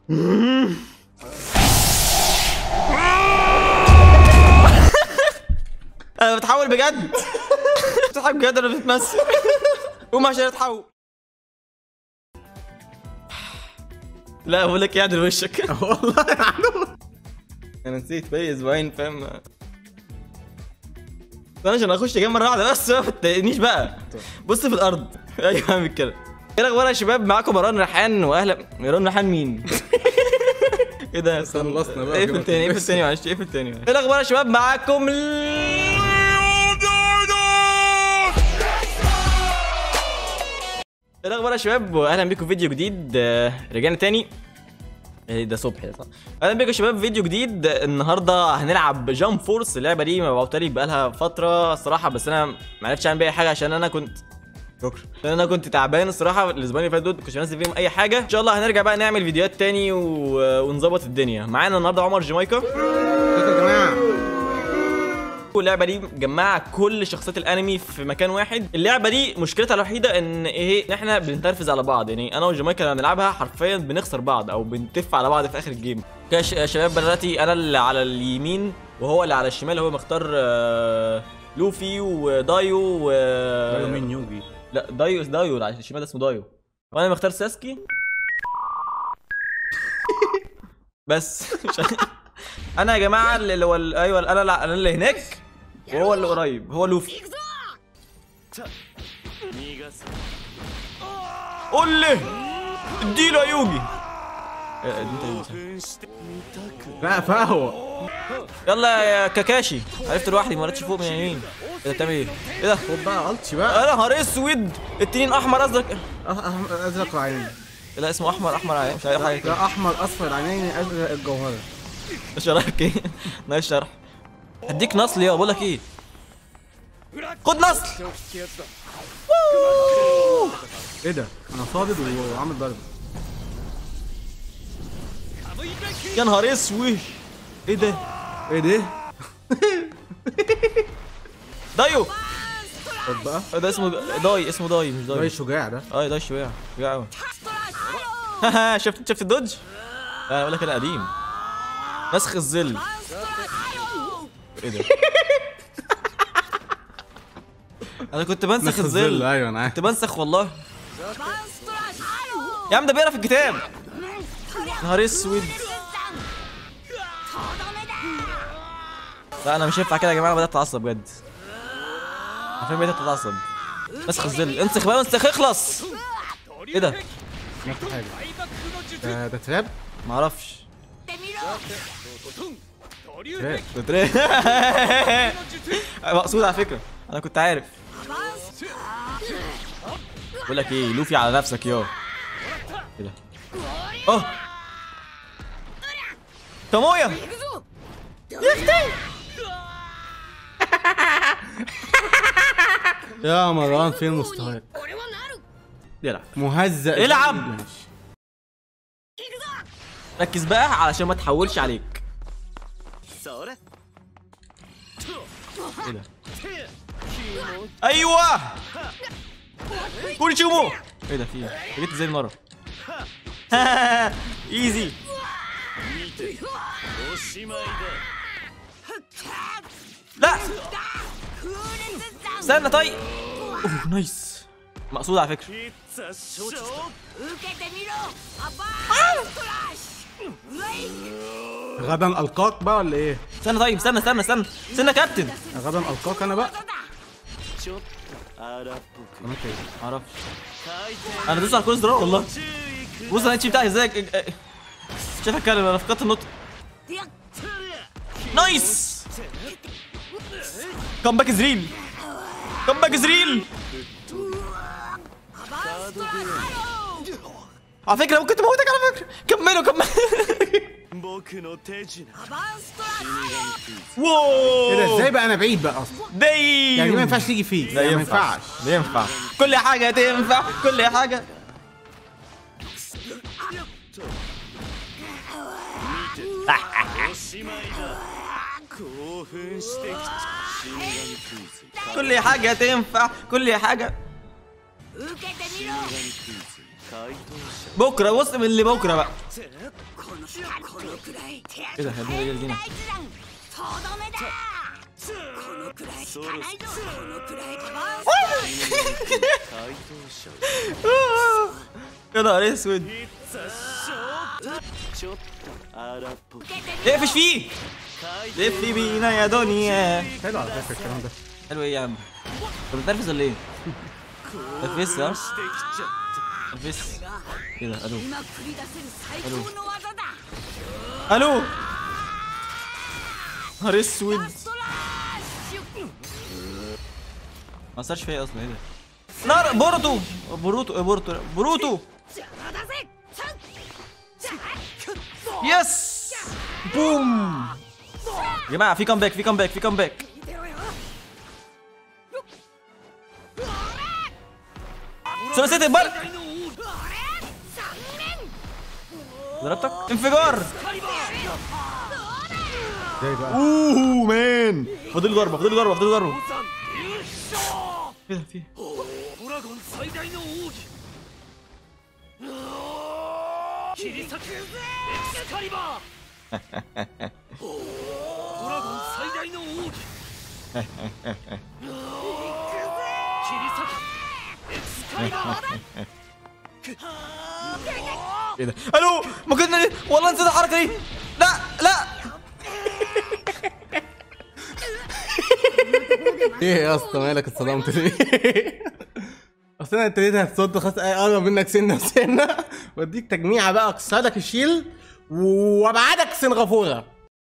انا بتحول بجد بتضحك بجد انا بتمثل قوم عشان اتحول لا بقول لك يعدل وشك والله معلوم انا نسيت بقالي اسبوعين فاهم انا عشان اخش جيم مره واحده بس ما تضايقنيش بقى بص في الارض ايوه اعمل كده ايه الاخبار يا شباب معاكم مروان ريحان واهلا مروان ريحان مين؟ ايه ده خلصنا بقى. اقفل تاني اقفل تاني معلش اقفل تاني ايه الاخبار يا شباب معاكم ايه الاخبار يا شباب واهلا بيكم في فيديو جديد آه، رجعنا تاني إيه ده صبح صح اهلا بيكم يا شباب في فيديو جديد النهارده هنلعب جامب فورس اللعبه دي مبعوتها لي بقالها فتره الصراحه بس انا ما عرفتش اعمل بيها اي حاجه عشان انا كنت شكرا عشان انا كنت تعبان الصراحه الاسبوعين اللي فاتوا دول كنتش نازل فيهم اي حاجه ان شاء الله هنرجع بقى نعمل فيديوهات تاني و... ونظبط الدنيا معانا النهارده عمر جامايكا يا جماعه اللعبه دي مجمعه كل شخصيات الانمي في مكان واحد اللعبه دي مشكلتها الوحيده ان ايه إن احنا بنتنرفز على بعض يعني انا وجامايكا لما بنلعبها حرفيا بنخسر بعض او بنتف على بعض في اخر الجيم كده ش- يا شباب دلوقتي انا اللي على اليمين وهو اللي على الشمال هو مختار آه، لوفي ودايو و قالوا مين يوجي لا دايو دايو اللي على الشمال ده اسمه دايو وانا مختار ساسكي بس مش- انا يا جماعه اللي هو ال- ايوه انا لا انا اللي هناك وهو اللي قريب هو لوفي قول لي اديله يا يوجي إيه، دي انت يوجي. لا فهو يلا يا كاكاشي عرفت لوحدي ما رضيتش فوق من يمين ايه ده بتعمل ايه؟ ايه ده؟ خد بقى قلتش بقى يا نهار اسود التنين احمر ازرق أه- أه- ازرق العينين لا اسمه احمر احمر عين مش عارف حاجه كده لا احمر اصفر العينين ازرق الجوهره ايش رايك ايه؟ نايس شرح اديك نصل يا بقول لك ايه خد نصل ايه ده انا صادد وعامل ضرب يا نهار اسود ايه ده ايه ده دايو خد بقى ده اسمه داي اسمه داي مش ده داي الشجاع ده اه داي شويه شويه قوي هاها شفت شفت الدوج لا اقول لك انا قديم نسخ الظل ايه ده انا كنت بنسخ نسخ الظل ايوه انا عارف كنت بنسخ والله يا عم ده بيقرا في الكتاب نهار اسود لا انا مش هينفع كده يا جماعه انا بدات اتعصب بجد عارفين بدات اتعصب نسخ الظل انسخ بقى انسخ اخلص ايه ده عملت حاجه ده ده تراب معرفش تراب ده تري- مقصود على فكره انا كنت عارف بقول لك ايه لوفي على نفسك يا ايه ده اه تومويا يا مروان فين مستواك يلعب مهزأ العب. ماشي. ركز بقى علشان ما تحولش عليك ايه ده ايوه كوريشيمو ايه ده في ايه جيت ازاي المره ايزي لا استنى طيب اوه نايس مقصود على فكره 受けてみろアバーストラッシュ غدا القاك بقى ولا ايه استنى طيب استنى استنى استنى استنى يا كابتن غدا القاك انا بقى そうだ عملت ايه معرفش انا دوست على كل زرار والله بص انا الاتش بتاعي ازاي شايف اتكلم انا فقدت النطق نايس كم باك از ريل كم باك از ريل على فكره ممكن تموتك على فكره كملوا كملوا 僕の手品 واو ايه ده ازاي بقى انا بعيد بقى اصلا دايم يعني ما ينفعش تيجي فيك لا يعني ما ينفع ينفعش لا ينفع كل حاجة تنفع كل حاجة おしまいだ興奮してきた死神クイズ كل حاجة تنفع كل حاجة 死神クイズ بكره بص من اللي بكره بقى このこのくらい手当 ايه ده يا ابني ايه الجنيه 大事なんとどめだこのくらい効かないぞこのくらいパワー يا نهار اسود ちょっと荒っぽく اقفش فيه لف بينا يا دنيا حلو على فكره الكلام ده حلو ايه يا عم طب بتنرفز ولا ايه؟ تنرفز ها؟ してきちゃっ تنرفز ايه ده الو 今繰り出せる最高の技だ الو نهار اسود ラストラッシュ ما اثرش فيا اصلا ايه ده نار بورتو بوروتو بورتو بوروتو 邪魔だぜさんじゃ يس بوم يا جماعه في كامباك في كامباك في كامباك 見てろよ ثلاثيه البرق 俺三面 ضربتك انفجار ازاي بقى اوه مان فاضل ضربه فاضل ضربه فاضل ضربه ايه ده في إيه؟ ドラゴン最大の奥義切り裂くエクスカリバードラゴン最大の奥義切り裂くエクスカリバー ايه ده الو ما كنا والله نسيت الحركه دي لا لا ايه يا اسطى مالك اتصدمت ليه؟ اصل انا ابتديت هتصد خلاص اقرب منك سنه وسنه واديك تجميعه بقى اكسرك الشيل وابعدك سنغافوره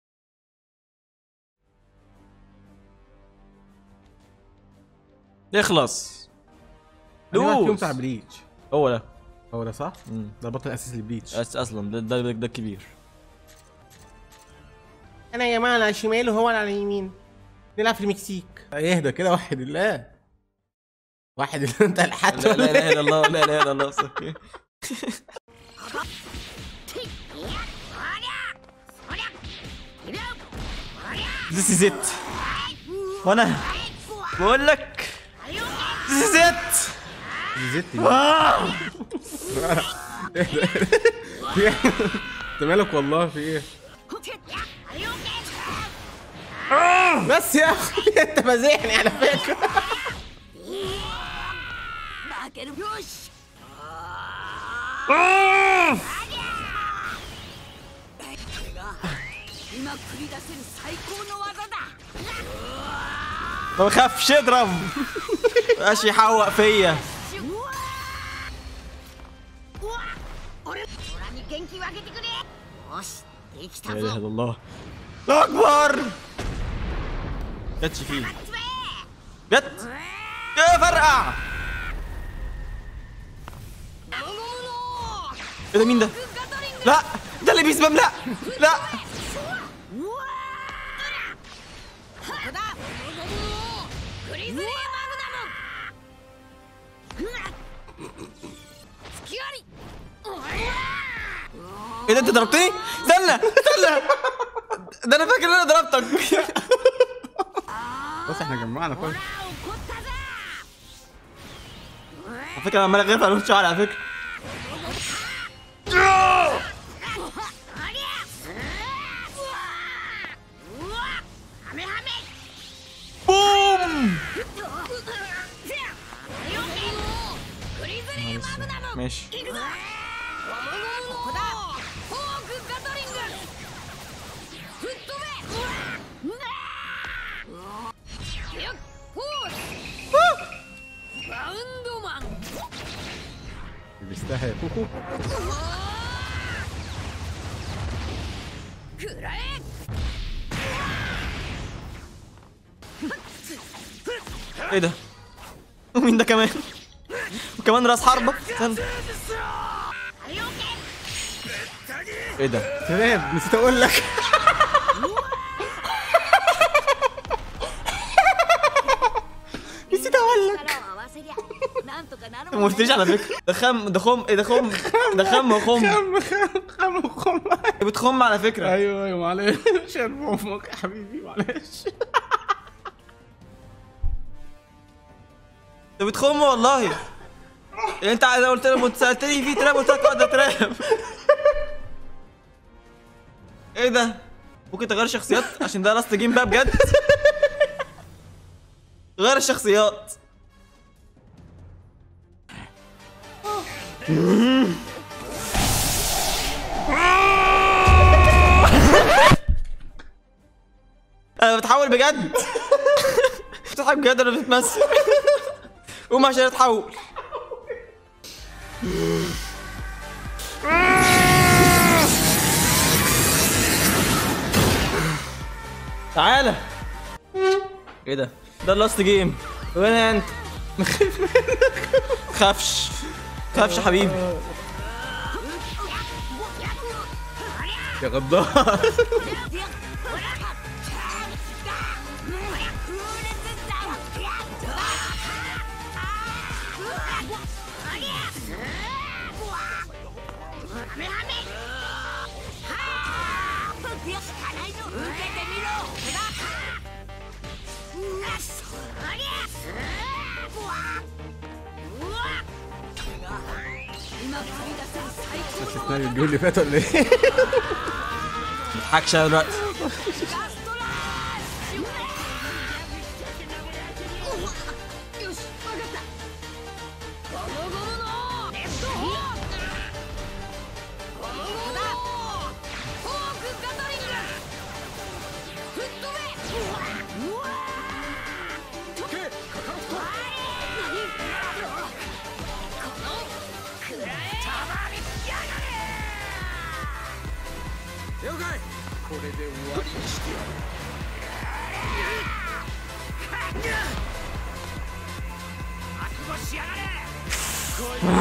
يخلص لوز فيهم لوز بتاع بليتش هو ده هو ده صح؟ مم. ده البطل الاساسي لبليتش بس اصلا ده ده, ده, ده الكبير انا يا جماعه على الشمال وهو على اليمين نلعب في المكسيك اهدى كده واحد الله واحد الله انت الحت لا لا اله الا الله لا اله الا الله صحيح. いやおりゃそりゃいるおりゃ This is it وانا بقول لك This is it زيت آه. في ايه؟ انت مالك والله في ايه؟ بس يا اخي انت فازعني على فكره 負けるよし آه. これが今繰り出せる最高の技だ ما بخافش اضرب ماشي يحوق فيا うわうわ俺空に元気をあげてくれよしできた لا ぞ اله الا الله الله اكبر جاتش فيه つべ جت يا فرقع ゴムゴムの ايه ده مين ده ガトリング لا ده اللي بيسبم لا لا うわここだゴムゴムのグリズリーマグナムうわ月割りうわ ايه ده انت ضربتني استنى استنى ده انا فاكر ان انا ضربتك بص احنا جمعنا ほ كويس ら怒ったぜ على فكره انا عمال اغير على الشعر على فكره ありゃうわうわハメハメ بوم グリズリーマグナム ماشي 行くぞここだフォークガトリング吹っ飛べうわよっフォースバウンドマン بيستاهل くらえ ايه ده ومين ده كمان وكمان راس حربة استنى ايه ده تمام نسيت اقول لك نسيت اقول لك 力を合わせりゃなんとかなる ما もんね قلتليش على فكرة ده خم ده خم ايه ده خم ده خم وخم خم خم خم خم بتخم على فكرة ايوه ايوه معلش عشان امك يا حبيبي معلش ده بتخم والله انت انا قلت لك سالتني في تراب قلت لك اه ده تراب ايه ده ممكن تغير شخصيات عشان ده لاست جيم بقى بجد غير الشخصيات انا بتحول بجد بتضحك بجد انا بتمثل قوم عشان اتحول تعالى ايه ده ده اللاست جيم وين انت خافش خافش يا حبيبي يا غدار شفناه الفيديو اللي فات ولا ايه؟ متضحكش انا دلوقتي よし分かったゴムゴムのレッドホークゴムゴムだフォークガトリング吹っ飛べうわうわとけカカロット何このくらえたまりやがれ了解これで終わりにしてやる悪魔しやがれ来いこ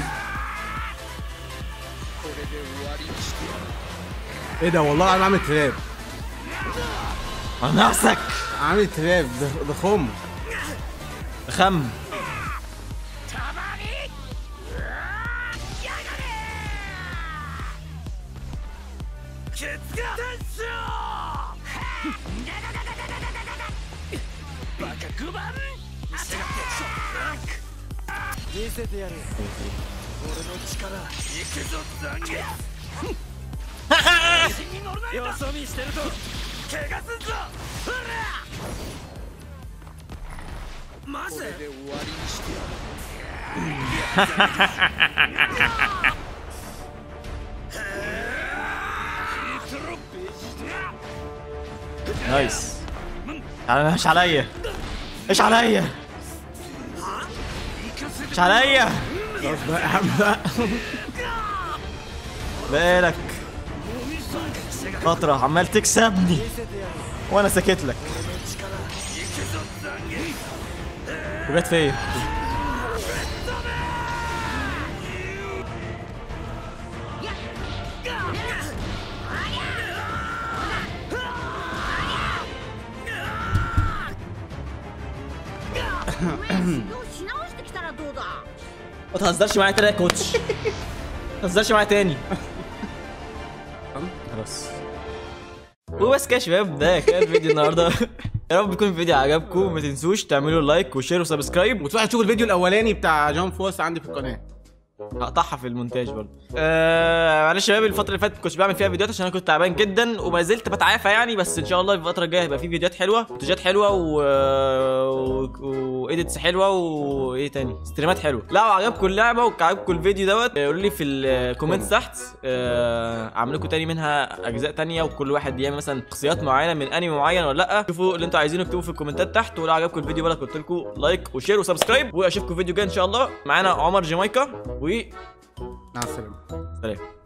れで終わりにしてやる ايه ده والله انا عامل تراب على نفسك عامل تراب ده ده خم خم たまりうわやがれケツが天バカグバン見せて見せてやる俺の力いくぞ残月に乗るなよそ見してると怪我すんぞほらマジで終わりにしてやる نايس تعالى مش عليا ايش عليا مش عليا خلاص بقى يا عم بقى بالك فترة عمال تكسبني وانا ساكت لك وجت فيا し直してきたらどうだ ما تهزرش معايا تاني يا كوتش ما تهزرش معايا تاني خلاص وبس كده يا شباب ده كان فيديو النهارده يا رب يكون الفيديو عجبكم ما تنسوش تعملوا لايك وشير وسبسكرايب وتروح تشوف الفيديو الاولاني بتاع جون فورس عندي في القناه هقطعها في المونتاج برضه آه معلش يا شباب الفتره اللي فاتت كنتش بعمل فيها فيديوهات عشان انا كنت تعبان جدا وما زلت بتعافى يعني بس ان شاء الله الفتره الجايه هيبقى في فيديوهات حلوه مونتاجات حلوه و وايديتس حلوه وايه تاني ستريمات حلوه لا وعجبكم اللعبه وعجبكم الفيديو دوت آه، قولوا لي في الكومنتس تحت آه اعمل لكم تاني منها اجزاء تانية وكل واحد يعمل مثلا شخصيات معينه من انمي معين ولا لا شوفوا اللي انتوا عايزينه اكتبوه في الكومنتات تحت ولو عجبكم الفيديو بقى قلت لكم لايك وشير وسبسكرايب واشوفكم فيديو جاي ان شاء الله معانا عمر جامايكا و مع السلامه سلام